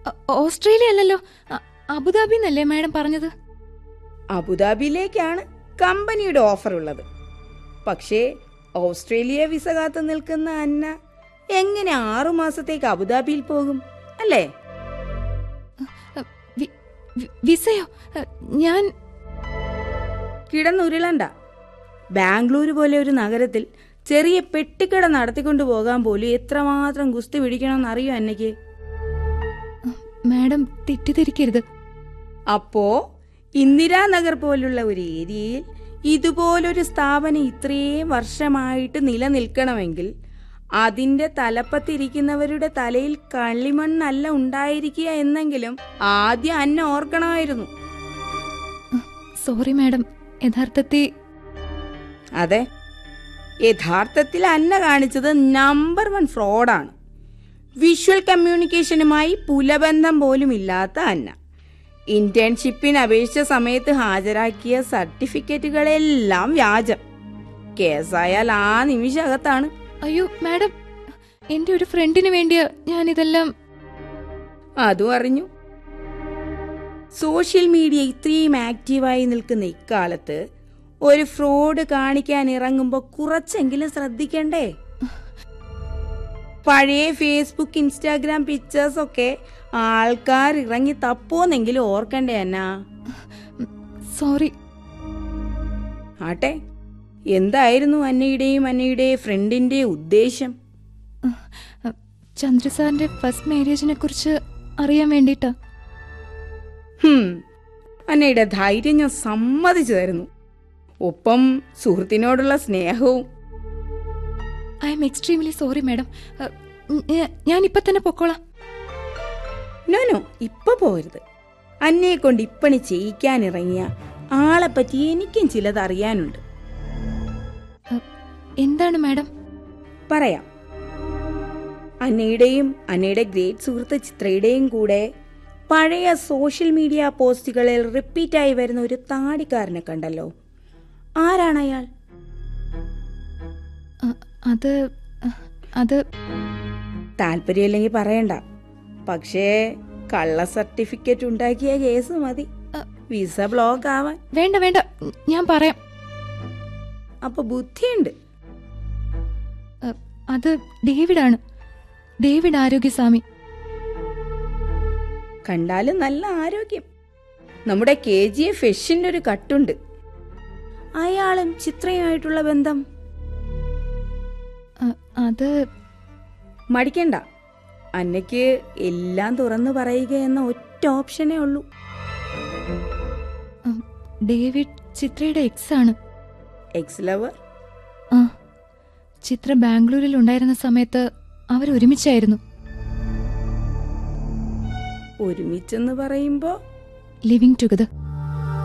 ഓ- Australia അല്ലല്ലോ അ- Abu Dhabi എന്നല്ലേ madam പറഞ്ഞത് അബുദാബിയിലേക്കാണ് കമ്പനിയുടെ ഓഫർ ഉള്ളത് പക്ഷേ ഓസ്ട്രേലിയ വിസ കാത്തു നിൽക്കുന്ന അന്ന എങ്ങനെ ആറു മാസത്തേക്ക് അബുദാബിയിൽ പോകും അല്ലേ അ, വി- വി- വിസയോ അ, ഞാൻ കിടന്നുരുളണ്ട ബാംഗ്ലൂർ പോലെ ഒരു നഗരത്തിൽ ചെറിയ പെട്ടിക്കട നടത്തിക്കൊണ്ടു പോകാൻ പോലും എത്രമാത്രം ഗുസ്തി പിടിക്കണമെന്ന് അറിയോ അന്നയ്ക്ക് മാഡം തെറ്റിദ്ധരിക്കരുത് അപ്പോ ഇന്ദിരാനഗർ പോലുള്ള ഒരു ഏരിയയിൽ ഇതുപോലൊരു സ്ഥാപനം ഇത്രയും വർഷമായിട്ട് നിലനിൽക്കണമെങ്കിൽ അതിന്റെ തലപ്പത്തിരിക്കുന്നവരുടെ തലയിൽ കളിമണ്ണല്ല ഉണ്ടായിരിക്കുക എന്നെങ്കിലും ആദ്യം അന്ന ഓർക്കണമായിരുന്നു സോറി മാഡം യഥാർത്ഥത്തിൽ അതെ യഥാർത്ഥത്തിൽ അന്ന കാണിച്ചത് നമ്പർ വൺ ഫ്രോഡാണ് വിഷ്വൽ കമ്മ്യൂണിക്കേഷനുമായി പുലബന്ധം പോലും ഇല്ലാത്ത അന്ന ഇന്റേൺഷിപ്പിന് അപേക്ഷിച്ച സമയത്ത് ഹാജരാക്കിയ സർട്ടിഫിക്കറ്റുകളെല്ലാം വ്യാജം കേസായാൽ ആ നിമിഷകത്താണ് അയ്യോ മാഡം എന്റെ ഒരു ഫ്രണ്ടിന് വേണ്ടിയാ ഞാനിതെല്ലാം അതും അറിഞ്ഞു സോഷ്യൽ മീഡിയ ഇത്രയും ആക്റ്റീവായി നിൽക്കുന്ന ഇക്കാലത്ത് ഒരു ഫ്രോഡ് കാണിക്കാൻ ഇറങ്ങുമ്പോൾ കുറച്ചെങ്കിലും ശ്രദ്ധിക്കണ്ടേ പഴയ ഫേസ്ബുക്ക് ഇൻസ്റ്റാഗ്രാം പിക്ചേഴ്സ് ഒക്കെ ആൾക്കാർ ഇറങ്ങി തപ്പോന്നെങ്കിലും ഓർക്കണ്ടേ എന്നാ സോറി ആട്ടെ എന്തായിരുന്നു അന്നയുടെയും അന്നയുടെ ഫ്രണ്ടിന്റെ ഉദ്ദേശം ചന്ദ്ര സാറിന്റെ ഫസ്റ്റ് മാരേജിനെ കുറിച്ച് അറിയാൻ വേണ്ടിട്ടാ ഹും, അന്നയുടെ ധൈര്യം ഞാൻ സമ്മതിച്ചു തരുന്നു ഒപ്പം സുഹൃത്തിനോടുള്ള സ്നേഹവും I am extremely sorry madam ഞാൻ ഇപ്പൊ തന്നെ പൊക്കോളാം നോ നോ ഇപ്പൊ പോരുത് അന്നയെ കൊണ്ട് ഇപ്പണി ചെയ്യിക്കാനിറങ്ങിയ ആളെപ്പറ്റി എനിക്കും ചിലത് അറിയാനുണ്ട് അ, എന്താണ് മാഡം പറയാം അന്നയുടെയും അന്നയുടെ ഗ്രേറ്റ് സുഹൃത്ത് ചിത്രയുടെയും കൂടെ പഴയ സോഷ്യൽ മീഡിയ പോസ്റ്റുകളിൽ റിപ്പീറ്റായി വരുന്ന ഒരു താടിക്കാരനെ കണ്ടല്ലോ ആരാണ് അയാൾ അ, അത് അ, അത് താല്പര്യമില്ലെങ്കിൽ പറയണ്ട പക്ഷേ കള്ള സർട്ടിഫിക്കറ്റ് ഉണ്ടാക്കിയ കേസ് മതി അ, വിസ ബ്ലോക്ക് ആവാൻ വേണ്ട വേണ്ട ഞാൻ പറയാം അപ്പൊ ബുദ്ധിയുണ്ട് അ, അത് ഡേവിഡാണ് ഡേവിഡ് ആരോഗ്യസ്വാമി കണ്ടാലും നല്ല ആരോഗ്യം നമ്മുടെ കെ ജി എഫ് ഫിഷിന്റെ ഒരു കട്ടുണ്ട് അയാളും ചിത്രയുമായിട്ടുള്ള ബന്ധം അ, അത് മടിക്കണ്ട അന്നയ്ക്ക് എല്ലാം തുറന്നു പറയുക എന്ന ഒറ്റ ഓപ്ഷനേ ഉള്ളൂ ഉം, ഡേവിഡ് ചിത്രയുടെ എക്സ് ആണ് എക്സ് ലവർ ആ ചിത്ര ബാംഗ്ലൂരിൽ ഉണ്ടായിരുന്ന സമയത്ത് അവർ ഒരുമിച്ചായിരുന്നു ഒരുമിച്ചെന്ന് പറയുമ്പോ ലിവിങ് ടുഗദർ